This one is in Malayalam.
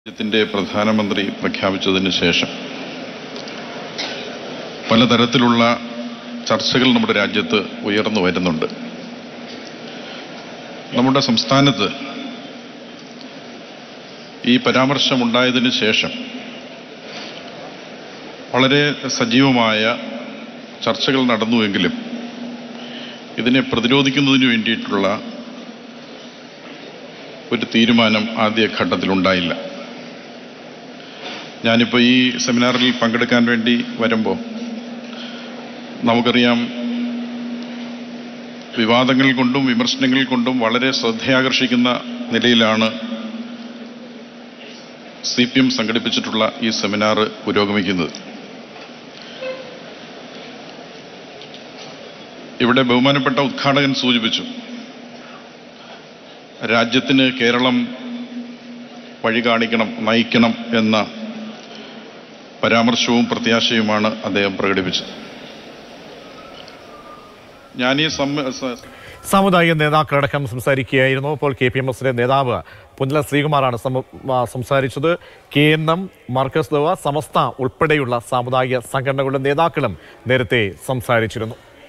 രാജ്യത്തിൻ്റെ പ്രധാനമന്ത്രി പ്രഖ്യാപിച്ചതിന് ശേഷം പലതരത്തിലുള്ള ചർച്ചകൾ നമ്മുടെ രാജ്യത്ത് ഉയർന്നു വരുന്നുണ്ട് നമ്മുടെ സംസ്ഥാനത്ത് ഈ പരാമർശമുണ്ടായതിന് ശേഷം വളരെ സജീവമായ ചർച്ചകൾ നടന്നുവെങ്കിലും ഇതിനെ പ്രതിരോധിക്കുന്നതിന് വേണ്ടിയിട്ടുള്ള ഒരു തീരുമാനം ആദ്യ ഘട്ടത്തിലുണ്ടായില്ല ഞാനിപ്പോൾ ഈ സെമിനാറിൽ പങ്കെടുക്കാൻ വേണ്ടി വരുമ്പോൾ നമുക്കറിയാം വിവാദങ്ങൾ കൊണ്ടും വിമർശനങ്ങൾ കൊണ്ടും വളരെ ശ്രദ്ധയാകർഷിക്കുന്ന നിലയിലാണ് സി പി എം സംഘടിപ്പിച്ചിട്ടുള്ള ഈ സെമിനാർ പുരോഗമിക്കുന്നത് ഇവിടെ ബഹുമാനപ്പെട്ട ഉദ്ഘാടകൻ സൂചിപ്പിച്ചു രാജ്യത്തിന് കേരളം വഴി കാണിക്കണം നയിക്കണം എന്ന പരാമർശവും പ്രത്യാശയുമാണ് അദ്ദേഹം പ്രകടിപ്പിച്ചത് ഞാൻ ഈ സമ്മ സ- സാമുദായിക നേതാക്കളടക്കം സംസാരിക്കുകയായിരുന്നു അപ്പോൾ കെ പി എം എസിന്റെ നേതാവ് പുന്നല ശ്രീകുമാറാണ് സമ- ആ, സംസാരിച്ചത് K N M Markazu Dawa Samastha ഉൾപ്പെടെയുള്ള സാമുദായിക സംഘടനകളുടെ നേതാക്കളും നേരത്തെ സംസാരിച്ചിരുന്നു